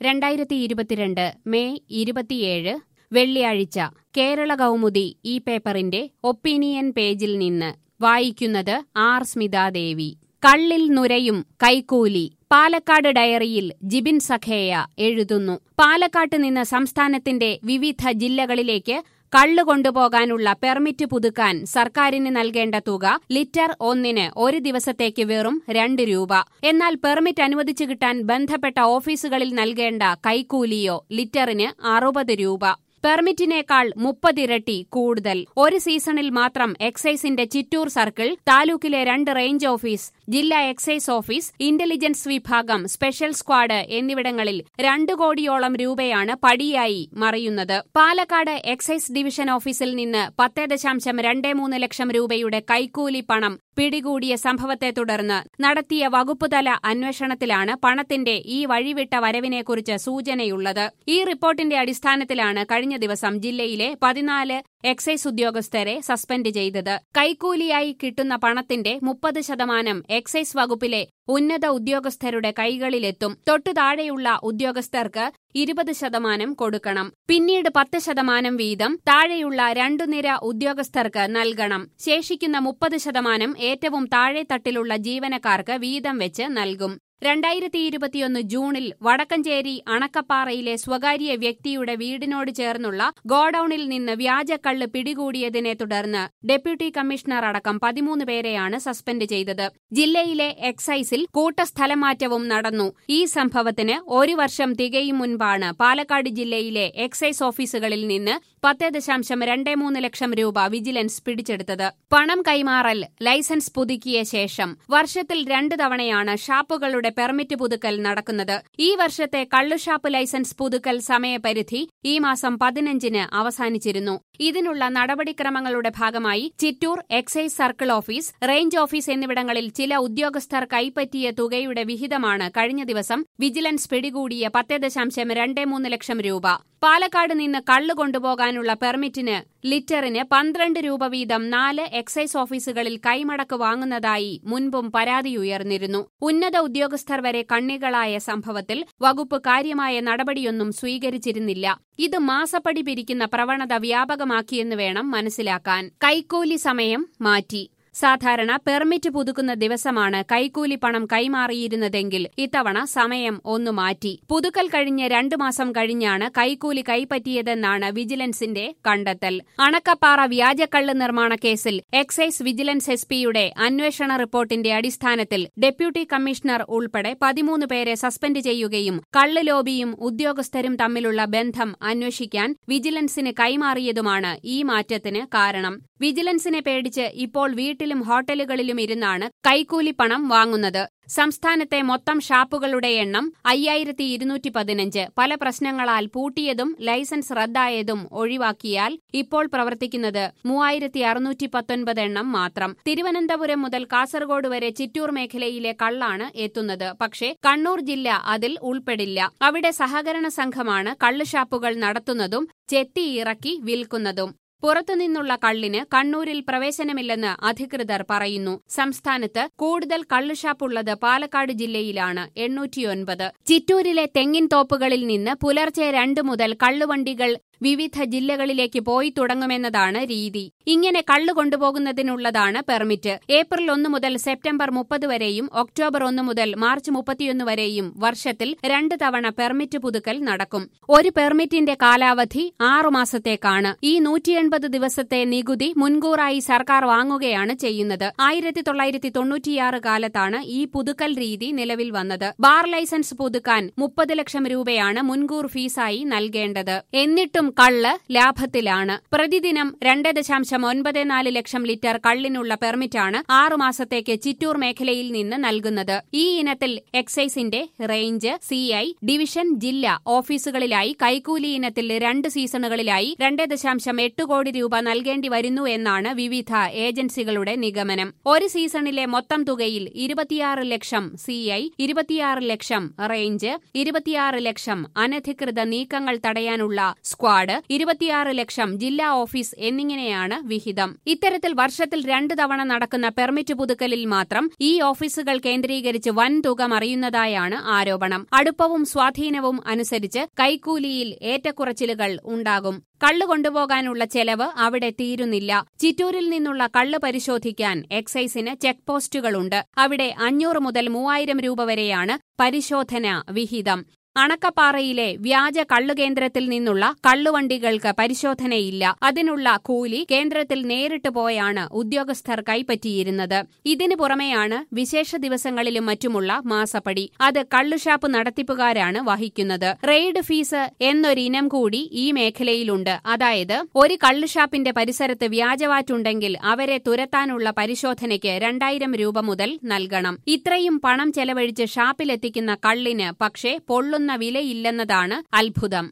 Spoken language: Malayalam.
രണ്ടായിരത്തി ഇരുപത്തിരണ്ട് മെയ് ഇരുപത്തിയേഴ് വെള്ളിയാഴ്ച കേരള കൗമുദി ഈ പേപ്പറിന്റെ ഒപ്പീനിയൻ പേജിൽ നിന്ന് വായിക്കുന്നത് ആർ സ്മിതാദേവി കള്ളിൽ നുരയും കൈക്കൂലി പാലക്കാട് ഡയറിയിൽ ജിബിൻ സഖേയ എഴുതുന്നു പാലക്കാട്ട് നിന്ന് സംസ്ഥാനത്തിന്റെ വിവിധ ജില്ലകളിലേക്ക് കള്ളു കൊണ്ടുപോകാനുള്ള പെർമിറ്റ് പുതുക്കാൻ സർക്കാരിന് നൽകേണ്ട തുക ലിറ്റർ ഒന്നിന് ഒരു ദിവസത്തേക്ക് വെറും രണ്ട് രൂപ എന്നാൽ പെർമിറ്റ് അനുവദിച്ചു കിട്ടാൻ ബന്ധപ്പെട്ട ഓഫീസുകളിൽ നൽകേണ്ട കൈക്കൂലിയോ ലിറ്ററിന് അറുപത് രൂപ പെർമിറ്റിനേക്കാൾ മുപ്പതിരട്ടി കൂടുതൽ ഒരു സീസണിൽ മാത്രം എക്സൈസിന്റെ ചിറ്റൂർ സർക്കിൾ താലൂക്കിലെ രണ്ട് റേഞ്ച് ഓഫീസ് ജില്ലാ എക്സൈസ് ഓഫീസ് ഇന്റലിജൻസ് വിഭാഗം സ്പെഷ്യൽ സ്ക്വാഡ് എന്നിവിടങ്ങളിൽ രണ്ടു കോടിയോളം രൂപയാണ് പടിയായി മറിയുന്നത് പാലക്കാട് എക്സൈസ് ഡിവിഷൻ ഓഫീസിൽ നിന്ന് പത്ത് ദശാംശം രണ്ട് മൂന്ന് ലക്ഷം രൂപയുടെ കൈക്കൂലി പണം പിടികൂടിയ സംഭവത്തെ തുടർന്ന് നടത്തിയ വകുപ്പുതല അന്വേഷണത്തിലാണ് പണത്തിന്റെ ഈ വഴിവിട്ട വരവിനെക്കുറിച്ച് സൂചനയുള്ളത് ഈ റിപ്പോർട്ടിന്റെ അടിസ്ഥാനത്തിലാണ് കഴിഞ്ഞ ദിവസം ജില്ലയിലെ പതിനാല് എക്സൈസ് ഉദ്യോഗസ്ഥരെ സസ്പെൻഡ് ചെയ്തത് കൈക്കൂലിയായി കിട്ടുന്ന പണത്തിന്റെ മുപ്പത് ശതമാനം എക്സൈസ് വകുപ്പിലെ ഉന്നത ഉദ്യോഗസ്ഥരുടെ കൈകളിലെത്തും തൊട്ടു താഴെയുള്ള ഉദ്യോഗസ്ഥർക്ക് ഇരുപത് ശതമാനം കൊടുക്കണം പിന്നീട് പത്ത് ശതമാനം വീതം താഴെയുള്ള രണ്ടു നിര ഉദ്യോഗസ്ഥർക്ക് നൽകണം ശേഷിക്കുന്ന മുപ്പത് ശതമാനം ഏറ്റവും താഴെത്തട്ടിലുള്ള ജീവനക്കാർക്ക് വീതം വെച്ച് നൽകും രണ്ടായിരത്തി ഇരുപത്തിയൊന്ന് ജൂണിൽ വടക്കഞ്ചേരി അണക്കപ്പാറയിലെ സ്വകാര്യ വ്യക്തിയുടെ വീടിനോട് ചേർന്നുള്ള ഗോഡൌണിൽ നിന്ന് വ്യാജക്കള്ള് പിടികൂടിയതിനെ തുടർന്ന് ഡെപ്യൂട്ടി കമ്മീഷണർ അടക്കം പതിമൂന്ന് പേരെയാണ് സസ്പെൻഡ് ചെയ്തത് ജില്ലയിലെ എക്സൈസിൽ കൂട്ടസ്ഥലമാറ്റവും നടന്നു ഈ സംഭവത്തിന് ഒരു വർഷം തികയും മുൻപാണ് പാലക്കാട് ജില്ലയിലെ എക്സൈസ് ഓഫീസുകളിൽ നിന്ന് പത്ത് ദശാംശം രണ്ട് മൂന്ന് ലക്ഷം രൂപ വിജിലൻസ് പിടിച്ചെടുത്തത് പണം കൈമാറൽ ലൈസൻസ് പുതുക്കിയ ശേഷം വർഷത്തിൽ രണ്ട് തവണയാണ് ഷാപ്പുകളുടെ പെർമിറ്റ് പുതുക്കൽ നടക്കുന്നത് ഈ വർഷത്തെ കള്ളുഷാപ്പ് ലൈസൻസ് പുതുക്കൽ സമയപരിധി ഈ മാസം പതിനഞ്ചിന് അവസാനിച്ചിരുന്നു ഇതിനുള്ള നടപടിക്രമങ്ങളുടെ ഭാഗമായി Chittur excise circle office range office എന്നിവിടങ്ങളിൽ ചില ഉദ്യോഗസ്ഥർ കൈപ്പറ്റിയ തുകയുടെ വിഹിതമാണ് കഴിഞ്ഞ ദിവസം വിജിലൻസ് പിടികൂടിയ പത്ത് ദശാംശം രണ്ട് മൂന്ന് ലക്ഷം രൂപ പാലക്കാട് നിന്ന് കള്ളു കൊണ്ടുപോകാനുള്ള പെർമിറ്റിന് ലിറ്ററിന് പന്ത്രണ്ട് രൂപ വീതം നാല് എക്സൈസ് ഓഫീസുകളിൽ കൈമടക്ക് വാങ്ങുന്നതായി മുൻപും പരാതിയുയർന്നിരുന്നു ഉന്നത ഉദ്യോഗസ്ഥർ വരെ കണ്ണികളായ സംഭവത്തിൽ വകുപ്പ് കാര്യമായ നടപടിയൊന്നും സ്വീകരിച്ചിരുന്നില്ല ഇത് മാസപ്പടി പിരിക്കുന്ന പ്രവണത വ്യാപകമാക്കിയെന്ന് വേണം മനസ്സിലാക്കാൻ കൈക്കൂലി സമയം മാറ്റി സാധാരണ പെർമിറ്റ് പുതുക്കുന്ന ദിവസമാണ് കൈക്കൂലി പണം കൈമാറിയിരുന്നതെങ്കിൽ ഇത്തവണ സമയം ഒന്നു മാറ്റി പുതുക്കൽ കഴിഞ്ഞ് രണ്ടു മാസം കഴിഞ്ഞാണ് കൈക്കൂലി കൈപ്പറ്റിയതെന്നാണ് വിജിലൻസിന്റെ കണ്ടെത്തൽ അണക്കപ്പാറ വ്യാജക്കള്ള് നിർമ്മാണ കേസിൽ എക്സൈസ് വിജിലൻസ് എസ് പിയുടെ അന്വേഷണ റിപ്പോർട്ടിന്റെ അടിസ്ഥാനത്തിൽ ഡെപ്യൂട്ടി കമ്മീഷണർ ഉൾപ്പെടെ പതിമൂന്ന് പേരെ സസ്പെൻഡ് ചെയ്യുകയും കള്ള് ലോബിയും ഉദ്യോഗസ്ഥരും തമ്മിലുള്ള ബന്ധം അന്വേഷിക്കാൻ വിജിലൻസിന് കൈമാറിയതുമാണ് ഈ മാറ്റത്തിന് കാരണം വിജിലൻസിനെ പേടിച്ച് ഇപ്പോൾ വീട്ടിലും ഹോട്ടലുകളിലും ഇരുന്നാണ് കൈക്കൂലി പണം വാങ്ങുന്നത് സംസ്ഥാനത്തെ മൊത്തം ഷാപ്പുകളുടെ എണ്ണം അയ്യായിരത്തി ഇരുന്നൂറ്റി പതിനഞ്ച് പല പ്രശ്നങ്ങളാൽ പൂട്ടിയതും ലൈസൻസ് റദ്ദായതും ഒഴിവാക്കിയാൽ ഇപ്പോൾ പ്രവർത്തിക്കുന്നത് മൂവായിരത്തി അറുന്നൂറ്റി പത്തൊൻപത് എണ്ണം മാത്രം തിരുവനന്തപുരം മുതൽ കാസർഗോഡ് വരെ ചിറ്റൂർ മേഖലയിലെ കള്ളാണ് എത്തുന്നത് പക്ഷേ കണ്ണൂർ ജില്ല അതിൽ ഉൾപ്പെടില്ല അവിടെ സഹകരണ സംഘമാണ് കള്ളുഷാപ്പുകൾ നടത്തുന്നതും ചെത്തിയിറക്കി വിൽക്കുന്നതും പുറത്തുനിന്നുള്ള കള്ളിന് കണ്ണൂരിൽ പ്രവേശനമില്ലെന്ന് അധികൃതർ പറയുന്നു സംസ്ഥാനത്ത് കൂടുതൽ കള്ളുഷാപ്പുള്ളത് പാലക്കാട് ജില്ലയിലാണ് എണ്ണൂറ്റിയൊൻപത് ചിറ്റൂരിലെ തെങ്ങിൻ തോപ്പുകളിൽ നിന്ന് പുലർച്ചെ രണ്ടു മുതൽ കള്ളുവണ്ടികൾ വിവിധ ജില്ലകളിലേക്ക് പോയി തുടങ്ങുമെന്നതാണ് രീതി ഇങ്ങനെ കള്ളു കൊണ്ടുപോകുന്നതിനുള്ളതാണ് പെർമിറ്റ് ഏപ്രിൽ ഒന്ന് മുതൽ സെപ്റ്റംബർ മുപ്പത് വരെയും ഒക്ടോബർ ഒന്ന് മുതൽ മാർച്ച് മുപ്പത്തിയൊന്ന് വരെയും വർഷത്തിൽ രണ്ട് തവണ പെർമിറ്റ് പുതുക്കൽ നടക്കും ഒരു പെർമിറ്റിന്റെ കാലാവധി ആറുമാസത്തേക്കാണ് ഈ നൂറ്റി എൺപത് ദിവസത്തെ നികുതി മുൻകൂറായി സർക്കാർ വാങ്ങുകയാണ് ചെയ്യുന്നത് ആയിരത്തി തൊള്ളായിരത്തി തൊണ്ണൂറ്റിയാറ് കാലത്താണ് ഈ പുതുക്കൽ രീതി നിലവിൽ വന്നത് ബാർ ലൈസൻസ് പുതുക്കാൻ മുപ്പത് ലക്ഷം രൂപയാണ് മുൻകൂർ ഫീസായി നൽകേണ്ടത് എന്നിട്ടും കള്ള് ലാഭത്തിലാണ് പ്രതിദിനം രണ്ട് ദശാംശം ഒൻപത് നാല് ലക്ഷം ലിറ്റർ കള്ളിനുള്ള പെർമിറ്റാണ് ആറുമാസത്തേക്ക് ചിറ്റൂർ മേഖലയിൽ നിന്ന് നൽകുന്നത് ഈ ഇനത്തിൽ എക്സൈസിന്റെ റേഞ്ച് സിഐ ഡിവിഷൻ ജില്ല ഓഫീസുകളിലായി കൈക്കൂലി ഇനത്തിൽ രണ്ട് സീസണുകളിലായി രണ്ട് ദശാംശം എട്ട് കോടി രൂപ നൽകേണ്ടി വരുന്നു എന്നാണ് വിവിധ ഏജൻസികളുടെ നിഗമനം ഒരു സീസണിലെ മൊത്തം തുകയിൽ ഇരുപത്തിയാറ് ലക്ഷം സിഐ ഇരുപത്തിയാറ് ലക്ഷം റേഞ്ച് ഇരുപത്തിയാറ് ലക്ഷം അനധികൃത നീക്കങ്ങൾ തടയാനുള്ള സ്ക്വാഡ് ഹരിപ്പാട് ഇരുപത്തിയാറ് ലക്ഷം ജില്ലാ ഓഫീസ് എന്നിങ്ങനെയാണ് വിഹിതം ഇത്തരത്തിൽ വർഷത്തിൽ രണ്ടു തവണ നടക്കുന്ന പെർമിറ്റ് പുതുക്കലിൽ മാത്രം ഈ ഓഫീസുകൾ കേന്ദ്രീകരിച്ച് വൻ തുക മറിയുന്നതായാണ് ആരോപണം അടുപ്പവും സ്വാധീനവും അനുസരിച്ച് കൈക്കൂലിയിൽ ഏറ്റക്കുറച്ചിലുകൾ ഉണ്ടാകും കള്ള് കൊണ്ടുപോകാനുള്ള ചെലവ് അവിടെ തീരുന്നില്ല ചിറ്റൂരിൽ നിന്നുള്ള കള്ള് പരിശോധിക്കാൻ എക്സൈസിന് ചെക്ക് പോസ്റ്റുകളുണ്ട് അവിടെ അഞ്ഞൂറ് മുതൽ മൂവായിരം രൂപ വരെയാണ് പരിശോധന വിഹിതം അണക്കപ്പാറയിലെ വ്യാജ കള്ളുകേന്ദ്രത്തിൽ നിന്നുള്ള കള്ളുവണ്ടികൾക്ക് പരിശോധനയില്ല അതിനുള്ള കൂലി കേന്ദ്രത്തിൽ നേരിട്ട് പോയാണ് ഉദ്യോഗസ്ഥർ കൈപ്പറ്റിയിരുന്നത് ഇതിനു പുറമെയാണ് വിശേഷ ദിവസങ്ങളിലും മറ്റുമുള്ള മാസപ്പടി അത് കള്ളുഷാപ്പ് നടത്തിപ്പുകാരാണ് വഹിക്കുന്നത് റെയ്ഡ് ഫീസ് എന്നൊരിനം കൂടി ഈ മേഖലയിലുണ്ട് അതായത് ഒരു കള്ളുഷാപ്പിന്റെ പരിസരത്ത് വ്യാജവാറ്റുണ്ടെങ്കിൽ അവരെ തുരത്താനുള്ള പരിശോധനയ്ക്ക് രണ്ടായിരം രൂപ മുതൽ നൽകണം ഇത്രയും പണം ചെലവഴിച്ച് ഷാപ്പിലെത്തിക്കുന്ന കള്ളിന് പക്ഷേ പൊള്ളുന്ന വിലയില്ലെന്നതാണ് അത്ഭുതം